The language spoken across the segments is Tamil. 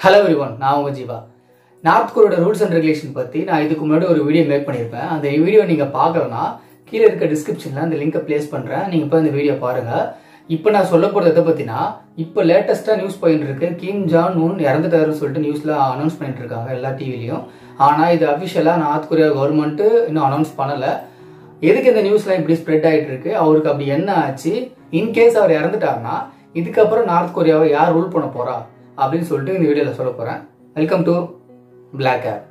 ஹலோ எவ்ரிவன் நான் உங்க ஜீவா நார்த் கொரியோட ரூல்ஸ் அண்ட் ரெகுலேஷன் பற்றி நான் இதுக்கு முன்னாடி ஒரு வீடியோ மேக் பண்ணியிருப்பேன் அந்த வீடியோ நீங்கள் பார்க்கலன்னா கீழே இருக்க டிஸ்கிரிப்ஷனில் அந்த லிங்கை ப்ளேஸ் பண்ணுறேன் நீங்கள் இப்போ இந்த வீடியோ பாருங்கள் இப்போ நான் சொல்ல போகிறது எதை பற்றினா இப்போ லேட்டஸ்ட்டாக நியூஸ் போயிட்டு இருக்கு கிம் ஜான் உன் இறந்துட்டாருன்னு சொல்லிட்டு நியூஸில் அனௌன்ஸ் பண்ணிட்டு இருக்காங்க எல்லா டிவிலையும் ஆனால் இது அஃபிஷியலாக நார்த் கொரியா கவர்மெண்ட்டு இன்னும் அனௌன்ஸ் பண்ணலை எதுக்கு இந்த நியூஸ்லாம் இப்படி ஸ்ப்ரெட் ஆகிட்டு இருக்கு அவருக்கு அப்படி என்ன ஆச்சு இன்கேஸ் அவர் இறந்துட்டாருன்னா இதுக்கப்புறம் நார்த் கொரியாவை யார் ரூல் பண்ண போறா அப்படின்னு சொல்லிட்டு இந்த வீடியோவில் சொல்ல போறேன் வெல்கம் டு பிளாக் ஆப்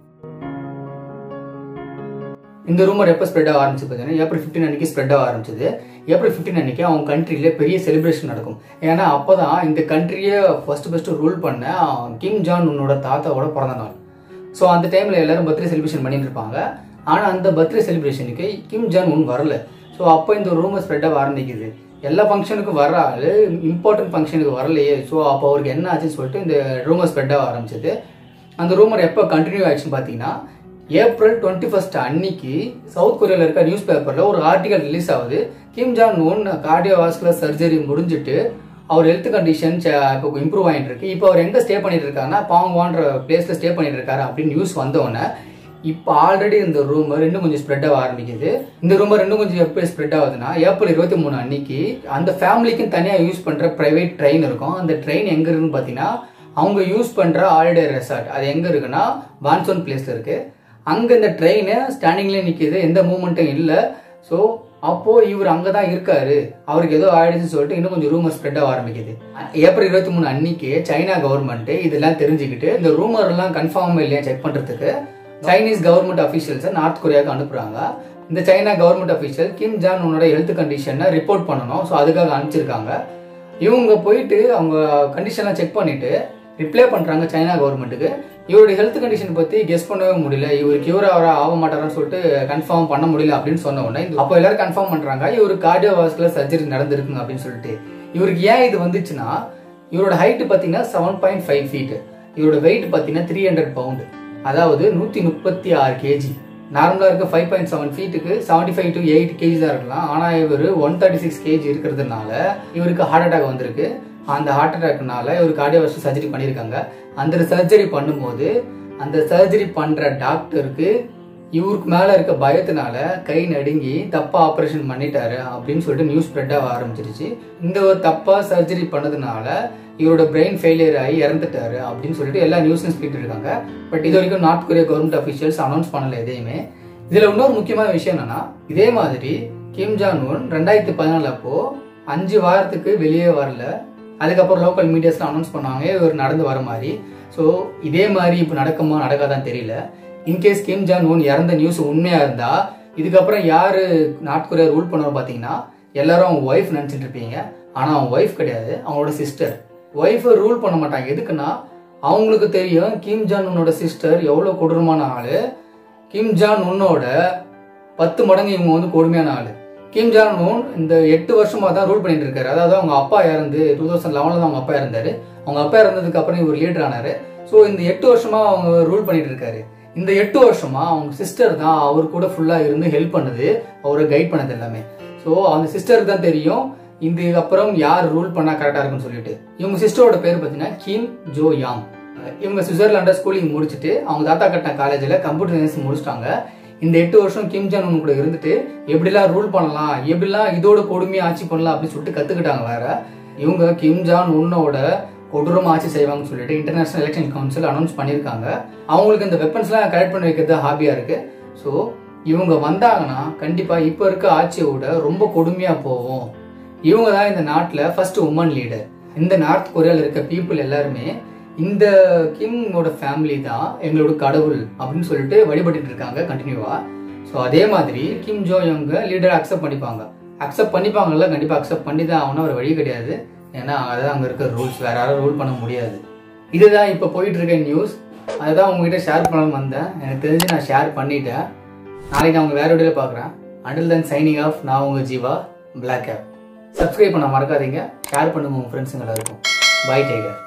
இந்த ரூமர் எப்போ ஸ்ப்ரெட் ஆக ஆரம்பிச்சு பார்த்தீங்கன்னா ஏப்ரல் ஃபிஃப்டின் அன்னைக்கு ஸ்ப்ரெட் ஆக ஆரம்பிச்சது ஏப்ரல் ஃபிஃப்டின் அன்னைக்கு அவங்க கண்ட்ரியில பெரிய செலிப்ரேஷன் நடக்கும் ஏன்னா அப்போதான் இந்த கண்ட்ரியை ஃபர்ஸ்ட் ஃபர்ஸ்ட் ரூல் பண்ண கிம் ஜான் உன்னோட தாத்தாவோட பிறந்த நாள் ஸோ அந்த டைமில் எல்லாரும் பர்த்டே செலிப்ரேஷன் பண்ணிட்டு இருப்பாங்க ஆனால் அந்த பர்த்டே செலிப்ரேஷனுக்கு கிம் ஜான் உன் வரல ஸோ அப்போ இந்த ரூமர் ஸ்ப்ரெட் ஆக ஆரம்பிக்குது எல்லா ஃபங்க்ஷனுக்கும் வர ஆள் இம்பார்ட்டன்ட் ஃபங்க்ஷனுக்கு வரலையே ஸோ அப்போ அவருக்கு என்ன ஆச்சுன்னு சொல்லிட்டு இந்த ரூமர் ஸ்ப்ரெட் ஆக ஆரம்பிச்சது அந்த ரூமர் எப்போ கண்டினியூ ஆயிடுச்சுன்னு பார்த்தீங்கன்னா ஏப்ரல் டுவெண்ட்டி ஃபர்ஸ்ட் அன்னைக்கு சவுத் கொரியாவில் இருக்க நியூஸ் பேப்பரில் ஒரு ஆர்டிகல் ரிலீஸ் ஆகுது Kim Jong Un cardiovascular surgery முடிஞ்சிட்டு அவர் ஹெல்த் கண்டிஷன் இப்போ இம்ப்ரூவ் ஆகிட்டு இருக்கு இப்போ அவர் எங்கே ஸ்டே பண்ணிட்டு இருக்காருன்னா பாங்வான்ற பிளேஸில் ஸ்டே பண்ணிட்டு இருக்காரு அப்படின்னு நியூஸ் வந்தோடனே இப்போ ஆல்ரெடி இந்த ரூமர் இன்னும் கொஞ்சம் ஸ்ப்ரெட் ஆக ஆரம்பிக்குது இந்த ரூமர் இன்னும் கொஞ்சம் எப்போ ஸ்ப்ரெட் ஆகுதுன்னா ஏப்ரல் இருபத்தி மூணு அன்னைக்கு அந்த ஃபேமிலிக்கும் தனியாக யூஸ் பண்ணுற ப்ரைவேட் ட்ரெயின் இருக்கும் அந்த ட்ரெயின் எங்கே இருக்குன்னு பார்த்தீங்கன்னா அவங்க யூஸ் பண்ணுற ஹாலிடே ரெசார்ட் அது எங்கே இருக்குன்னா வான்சோன் பிளேஸில் இருக்குது அங்கே இந்த ட்ரெயின் ஸ்டாண்டிங்லேயே நிற்கிது எந்த மூமெண்ட்டும் இல்லை ஸோ அப்போது இவர் அங்கே தான் இருக்காரு அவருக்கு ஏதோ ஆயிடுச்சுன்னு சொல்லிட்டு இன்னும் கொஞ்சம் ரூமர் ஸ்ப்ரெட் ஆக ஆரம்பிக்குது ஏப்ரல் இருபத்தி மூணு அன்னைக்கு சைனா கவர்மெண்ட் இதெல்லாம் தெரிஞ்சுக்கிட்டு இந்த ரூமர் எல்லாம் கன்ஃபார்ம் இல்லையா செக் பண்ணுறதுக்கு சைனீஸ் கவர்மெண்ட் அஃபீஷியல்ஸை நார்த் கொரியாவுக்கு அனுப்புகிறாங்க இந்த China government official Kim Jong உன்னோட ஹெல்த் கண்டிஷனை ரிப்போர்ட் பண்ணணும் ஸோ அதுக்காக அனுப்பிச்சிருக்காங்க இவங்க போயிட்டு அவங்க கண்டிஷன்லாம் செக் பண்ணிட்டு ரிப்ளை பண்ணுறாங்க சைனா கவர்மெண்ட்டுக்கு இவருடைய ஹெல்த் கண்டிஷன் பற்றி கெஸ் பண்ணவே முடியல இவர் கியூர் ஆகிற ஆக மாட்டாரான்னு சொல்லிட்டு கன்ஃபார்ம் பண்ண முடியல அப்படின்னு சொன்ன உடனே அப்போ எல்லாரும் கன்ஃபார்ம் பண்ணுறாங்க இவர் கார்டியோவாஸ்குலர் சர்ஜரி நடந்திருக்குங்க அப்படின்னு சொல்லிட்டு இவருக்கு ஏன் இது வந்துச்சுன்னா இவரோட ஹைட் பார்த்தீங்கன்னா செவன் பாயிண்ட் ஃபைவ் ஃபீட் இவரோட வெயிட் பார்த்தீங்கன்னா த்ரீ ஹண்ட்ரட் பவுண்டு அதாவது நூற்றி முப்பத்தி ஆறு கேஜி நார்மலாக இருக்க ஃபைவ் பாயிண்ட் செவன் ஃபீட்டுக்கு seventy five to eight KG தான் இருக்கலாம் ஆனால் இவர் ஒன் தேர்ட்டி சிக்ஸ் கேஜி இருக்கிறதுனால இவருக்கு ஹார்ட் அட்டாக் வந்திருக்கு அந்த ஹார்ட் அட்டாக்னால இவர் கார்டியோவாஸ்டர் சர்ஜரி பண்ணியிருக்காங்க அந்த சர்ஜரி பண்ணும்போது அந்த சர்ஜரி பண்ணுற டாக்டருக்கு இவருக்கு மேலே இருக்க பயத்தினால கை நடுங்கி தப்பாக ஆப்ரேஷன் பண்ணிட்டாரு அப்படின்னு சொல்லிட்டு நியூஸ் ஸ்ப்ரெட் ஆக ஆரம்பிச்சிருச்சு இந்த ஒரு தப்பாக சர்ஜரி பண்ணதுனால இவரோட பிரெயின் ஃபெயிலியர் ஆகி இறந்துட்டாரு அப்படின்னு சொல்லிட்டு எல்லா நியூஸும் சொல்லிட்டு இருக்காங்க பட் இது வரைக்கும் North Korea government officials announce பண்ணல எதையுமே இதில் இன்னொரு முக்கியமான விஷயம் என்னன்னா இதே மாதிரி கிம் ஜான் உன் ரெண்டாயிரத்தி பதினாலு அப்போ அஞ்சு வாரத்துக்கு வெளியே வரல அதுக்கப்புறம் லோக்கல் மீடியாஸ்ல அனௌன்ஸ் பண்ணாங்க இவர் நடந்து வர மாதிரி ஸோ இதே மாதிரி இப்போ நடக்குமா நடக்காதான் தெரியல இன்கேஸ் கிம் ஜான் உன் இறந்த நியூஸ் உண்மையா இருந்தா இதுக்கப்புறம் யாரு நார்த் கொரியா ரூல் பண்ணுவோம் பார்த்தீங்கன்னா எல்லாரும் அவங்க ஒய்ஃப் நினச்சிட்டு இருப்பீங்க ஆனால் அவங்க ஒய்ஃப் கிடையாது அவங்களோட சிஸ்டர் ஒய்ஃபை ரூல் பண்ண மாட்டாங்க எதுக்குன்னா அவங்களுக்கு தெரியும் கிம் ஜான் உன்னோட சிஸ்டர் எவ்வளோ கொடூரமான ஆளு கிம் ஜான் உன்னோட பத்து மடங்கு இவங்க வந்து கொடுமையான ஆளு கிம் ஜான் உன் இந்த எட்டு வருஷமா தான் ரூல் பண்ணிட்டு இருக்காரு அதாவது அவங்க அப்பா இறந்து டூ தௌசண்ட் லெவனில் தான் அவங்க அப்பா இறந்தாரு அவங்க அப்பா இறந்ததுக்கு அப்புறம் இவர் லீடர் ஆனாரு ஸோ இந்த எட்டு வருஷமா அவங்க ரூல் பண்ணிட்டு இருக்காரு இந்த எட்டு வருஷமா அவங்க சிஸ்டர் தான் அவர் கூட ஃபுல்லா இருந்து ஹெல்ப் பண்ணுது அவரை கைட் பண்ணது எல்லாமே ஸோ அந்த சிஸ்டருக்கு தான் தெரியும் இதுக்கு அப்புறம் யார் ரூல் பண்ணா கரெக்டா இருக்குன்னு சொல்லிட்டு இவங்க சிஸ்டரோட பேர் பார்த்தீங்கன்னா கிம் ஜோ யாங் இவங்க சுவிட்சர்லாண்டில் ஸ்கூலிங் முடிச்சுட்டு அவங்க தாத்தா கட்டின காலேஜில் கம்ப்யூட்டர் சயின்ஸ் முடிச்சிட்டாங்க இந்த எட்டு வருஷம் கிம் ஜான் உன் கூட இருந்துட்டு எப்படிலாம் ரூல் பண்ணலாம் எப்படிலாம் இதோட கொடுமையை ஆட்சி பண்ணலாம் அப்படின்னு சொல்லிட்டு கத்துக்கிட்டாங்க வேற இவங்க கிம் ஜான் உன்னோட கொடூரமா ஆட்சி செய்வாங்கன்னு சொல்லிட்டு இன்டர்நேஷனல் எலெக்ஷன் கவுன்சில் அனௌன்ஸ் பண்ணியிருக்காங்க அவங்களுக்கு இந்த வெப்பன்ஸ்லாம் கலெக்ட் பண்ணி வைக்கிறது ஹாபியா இருக்கு ஸோ இவங்க வந்தாங்கன்னா கண்டிப்பா இப்போ இருக்க ஆட்சியை விட ரொம்ப கொடுமையா போகும் இவங்க தான் இந்த நாட்டில் ஃபர்ஸ்ட் உமன் லீடர் இந்த நார்த் கொரியாவில் இருக்க பீப்புள் எல்லாருமே இந்த கிம்மோட ஃபேமிலி தான் எங்களோட கடவுள் அப்படின்னு சொல்லிட்டு வழிபட்டு இருக்காங்க கண்டினியூவா ஸோ அதே மாதிரி Kim Jo Yong leader accept பண்ணிப்பாங்க அக்செப்ட் பண்ணிப்பாங்கல்ல கண்டிப்பாக அக்செப்ட் பண்ணி தான் ஆகணும் ஒரு வழி கிடையாது ஏன்னா அதான் அங்கே இருக்க ரூல்ஸ் வேற யாரும் ரூல் பண்ண முடியாது இதுதான் இப்போ போயிட்டு இருக்க நியூஸ் அதுதான் உங்ககிட்ட ஷேர் பண்ணலாம்னு வந்தேன் எனக்கு தெரிஞ்சு நான் ஷேர் பண்ணிட்டேன் நாளைக்கு நான் உங்க வேற வீடியோவில் பார்க்குறேன் அண்டில் தென் சைனிங் ஆஃப் நான் உங்கள் ஜீவா பிளாக் ஆப் சப்ஸ்கிரைப் பண்ண மறக்காதீங்க ஷேர் பண்ணுங்க உங்கள் ஃப்ரெண்ட்ஸுங்க எல்லாருக்கும் பை டேக்கர்